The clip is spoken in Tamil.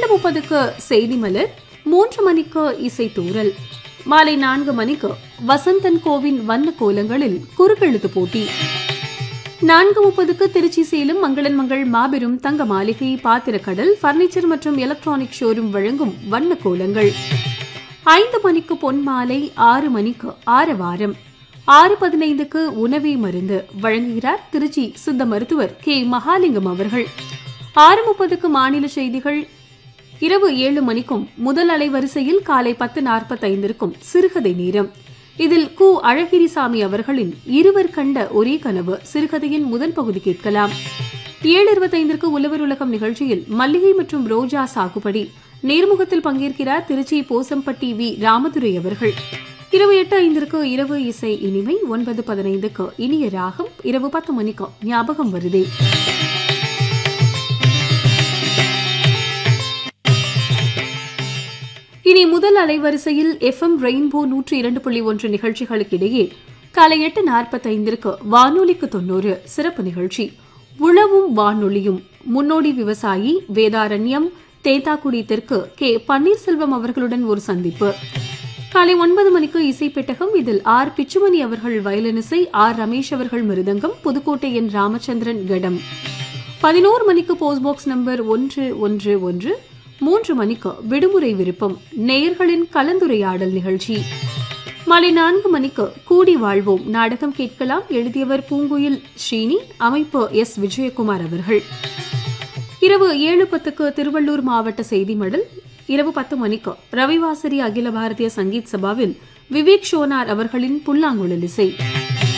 முப்பதுக்கு செய்தி மலர் மூன்று மணிக்கு இசை தூரல் மாலை நான்கு மணிக்கு வசந்தன் கோவின் வண்ண கோலங்களில் குறுக்கெழுத்து போட்டி நான்கு முப்பதுக்கு திருச்சி சேலம் மங்களன் மங்கள் மாபெரும் தங்க மாளிகை பாத்திரக்கடல் பர்னிச்சர் மற்றும் எலக்ட்ரானிக் ஷோரூம் வழங்கும் வண்ண கோலங்கள் ஐந்து மணிக்கு பொன் மாலை ஆறு மணிக்கு ஆரவாரம் ஆறு பதினைந்துக்கு உணவே மருந்து வழங்குகிறார் திருச்சி சித்த மருத்துவர் கே மகாலிங்கம் அவர்கள் ஆறு முப்பதுக்கு மாநில செய்திகள் இரவு ஏழு மணிக்கும் முதல் அலைவரிசையில் காலை பத்து நாற்பத்தைந்திற்கும் சிறுகதை நேரம் இதில் கு அழகிரிசாமி அவர்களின் இருவர் கண்ட ஒரே கனவு சிறுகதையின் முதல் பகுதி கேட்கலாம் ஏழு இருபத்தைந்திற்கு உழவர் உலகம் நிகழ்ச்சியில் மல்லிகை மற்றும் ரோஜா சாகுபடி நேர்முகத்தில் பங்கேற்கிறார் திருச்சி போசம்பட்டி வி ராமதுரை அவர்கள் இரவு எட்டு ஐந்திற்கு இரவு இசை இனிமை ஒன்பது பதினைந்துக்கு இனிய ராகம் இரவு பத்து மணிக்கு ஞாபகம் வருதே இனி முதல் அலைவரிசையில் எஃப்எம் ரெயின்போ நூற்றி இரண்டு புள்ளி ஒன்று நிகழ்ச்சிகளுக்கு இடையே காலை எட்டு நாற்பத்தைந்திற்கு வானொலிக்கு தொண்ணூறு சிறப்பு நிகழ்ச்சி உழவும் வானொலியும் முன்னோடி விவசாயி வேதாரண்யம் தேத்தாக்குடி தெற்கு கே பன்னீர்செல்வம் அவர்களுடன் ஒரு சந்திப்பு காலை ஒன்பது மணிக்கு இசை பெட்டகம் இதில் ஆர் பிச்சுமணி அவர்கள் வயலினிசை ஆர் ரமேஷ் அவர்கள் மிருதங்கம் புதுக்கோட்டை என் ராமச்சந்திரன் கடம் பதினோரு மணிக்கு போஸ்ட் பாக்ஸ் நம்பர் ஒன்று ஒன்று ஒன்று மூன்று மணிக்கு விடுமுறை விருப்பம் நேயர்களின் கலந்துரையாடல் நிகழ்ச்சி மாலை நான்கு மணிக்கு கூடி வாழ்வோம் நாடகம் கேட்கலாம் எழுதியவர் பூங்குயில் ஸ்ரீனி அமைப்பு எஸ் விஜயகுமார் அவர்கள் இரவு ஏழு பத்துக்கு திருவள்ளூர் மாவட்ட செய்தி மடல் இரவு பத்து மணிக்கு ரவிவாசரி அகில பாரதிய சங்கீத் சபாவில் விவேக் ஷோனார் அவர்களின் புல்லாங்குழல் இசை